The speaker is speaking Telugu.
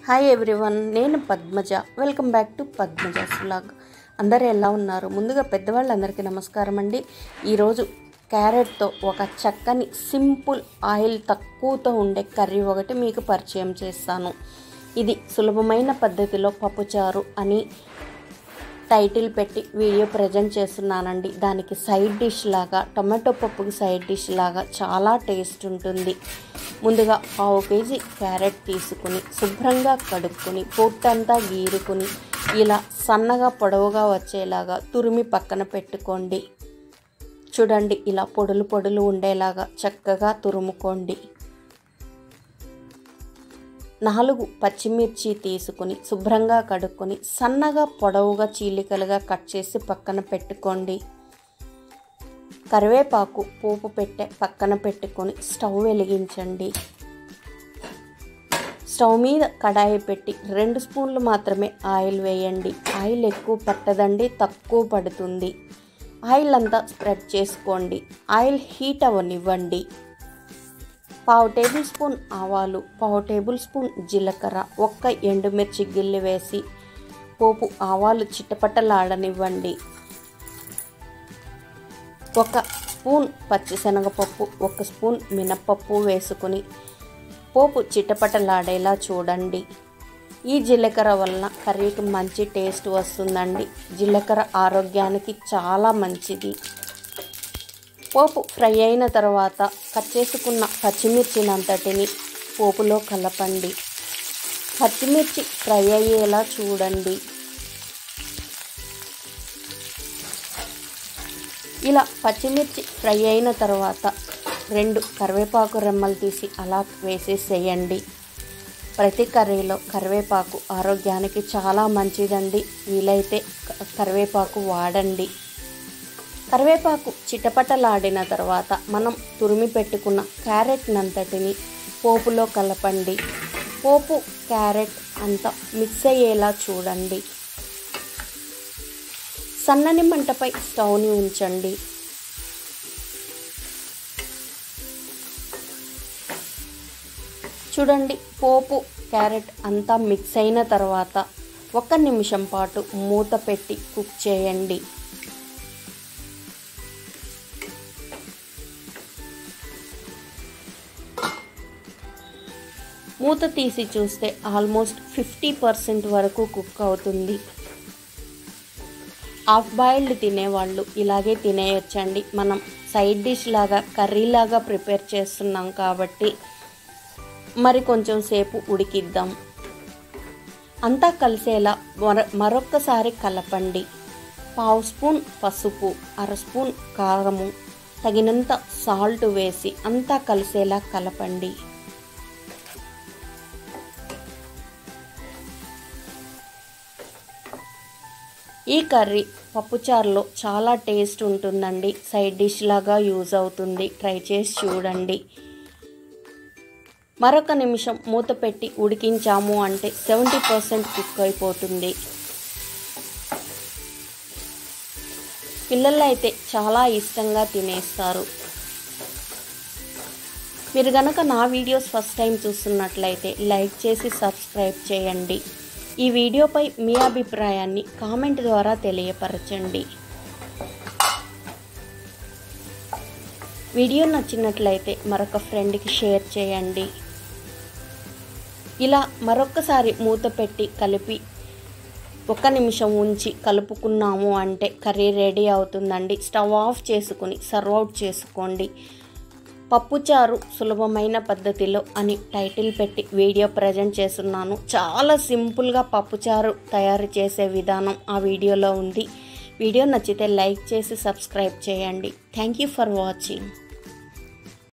హాయ్ ఎవ్రీవన్ నేను Padmaja welcome back to Padmaja's vlog అందరూ ఎలా ఉన్నారు ముందుగా పెద్దవాళ్ళందరికీ నమస్కారం అండి ఈరోజు క్యారెట్తో ఒక చక్కని సింపుల్ ఆయిల్ తక్కువతో ఉండే కర్రీ ఒకటి మీకు పరిచయం చేస్తాను ఇది సులభమైన పద్ధతిలో పప్పుచారు అని టైటిల్ పెట్టి వీడియో ప్రజెంట్ చేస్తున్నానండి దానికి సైడ్ డిష్ లాగా టొమాటో పప్పుకి సైడ్ డిష్ లాగా చాలా టేస్ట్ ఉంటుంది ముందుగా పావు కేజీ క్యారెట్ తీసుకుని శుభ్రంగా కడుక్కొని పొట్టంతా గీరుకుని ఇలా సన్నగా పొడవుగా వచ్చేలాగా తురిమి పక్కన పెట్టుకోండి చూడండి ఇలా పొడులు పొడులు ఉండేలాగా చక్కగా తురుముకోండి నాలుగు పచ్చిమిర్చి తీసుకుని శుభ్రంగా కడుక్కొని సన్నగా పొడవుగా చీలికలుగా కట్ చేసి పక్కన పెట్టుకోండి కరివేపాకు పోపు పెట్టే పక్కన పెట్టుకొని స్టవ్ వెలిగించండి స్టవ్ మీద కడాయి పెట్టి రెండు స్పూన్లు మాత్రమే ఆయిల్ వేయండి ఆయిల్ ఎక్కువ పట్టదండి తక్కువ పడుతుంది ఆయిల్ అంతా స్ప్రెడ్ చేసుకోండి ఆయిల్ హీట్ అవ్వనివ్వండి పావు టేబుల్ స్పూన్ ఆవాలు పావు టేబుల్ స్పూన్ జీలకర్ర ఒక్క ఎండుమిర్చి గిల్లి వేసి పోపు ఆవాలు చిట్టపట్టలాడనివ్వండి ఒక స్పూన్ పచ్చిశనగపప్పు ఒక స్పూన్ మినప్పప్పు వేసుకుని పోపు చిట్టపట్టలాడేలా చూడండి ఈ జీలకర్ర వలన కర్రీకి మంచి టేస్ట్ వస్తుందండి జీలకర్ర ఆరోగ్యానికి చాలా మంచిది పోపు ఫ్రై అయిన తర్వాత కట్ చేసుకున్న పచ్చిమిర్చినంతటిని పోపులో కలపండి పచ్చిమిర్చి ఫ్రై అయ్యేలా చూడండి ఇలా పచ్చిమిర్చి ఫ్రై అయిన తర్వాత రెండు కరివేపాకు రెమ్మలు తీసి అలా వేసేసేయండి ప్రతి కర్రీలో కరివేపాకు ఆరోగ్యానికి చాలా మంచిదండి వీలైతే కరివేపాకు వాడండి కరివేపాకు చిటపటలాడిన తర్వాత మనం తురిమి పెట్టుకున్న క్యారెట్ నంతటిని పోపులో కలపండి పోపు క్యారెట్ అంతా మిక్స్ అయ్యేలా చూడండి సన్నని మంటపై స్టవ్ని ఉంచండి చూడండి పోపు క్యారెట్ అంతా మిక్స్ అయిన తర్వాత ఒక నిమిషం పాటు మూత పెట్టి కుక్ చేయండి మూత తీసి చూస్తే ఆల్మోస్ట్ ఫిఫ్టీ పర్సెంట్ వరకు కుక్ అవుతుంది హాఫ్ బాయిల్డ్ తినేవాళ్ళు ఇలాగే తినేయొచ్చండి మనం సైడ్ డిష్ లాగా కర్రీ లాగా ప్రిపేర్ చేస్తున్నాం కాబట్టి మరి కొంచెం సేపు ఉడికిద్దాం అంతా కలిసేలా మర మరొక్కసారి కలపండి పావు స్పూన్ పసుపు అర స్పూన్ కారము తగినంత సాల్ట్ వేసి అంతా కలిసేలా కలపండి ఈ కర్రీ పప్పుచారులో చాలా టేస్ట్ ఉంటుందండి సైడ్ డిష్ లాగా యూజ్ అవుతుంది ట్రై చేసి చూడండి మరొక నిమిషం మూత పెట్టి ఉడికించాము అంటే సెవెంటీ పర్సెంట్ కుక్ అయిపోతుంది పిల్లలు అయితే చాలా ఇష్టంగా తినేస్తారు మీరు గనక నా వీడియోస్ ఫస్ట్ టైం చూస్తున్నట్లయితే లైక్ చేసి సబ్స్క్రైబ్ చేయండి ఈ వీడియోపై మీ అభిప్రాయాన్ని కామెంట్ ద్వారా తెలియపరచండి వీడియో నచ్చినట్లయితే మరొక ఫ్రెండ్కి షేర్ చేయండి ఇలా మరొకసారి మూత పెట్టి కలిపి ఒక నిమిషం ఉంచి కలుపుకున్నాము అంటే కర్రీ రెడీ అవుతుందండి స్టవ్ ఆఫ్ చేసుకుని సర్వ్ అవుట్ చేసుకోండి పప్పుచారు సులభమైన పద్ధతిలో అని టైటిల్ పెట్టి వీడియో ప్రజెంట్ చేస్తున్నాను చాలా సింపుల్గా పప్పుచారు తయారు చేసే విధానం ఆ వీడియోలో ఉంది వీడియో నచ్చితే లైక్ చేసి సబ్స్క్రైబ్ చేయండి థ్యాంక్ యూ ఫర్ వాచింగ్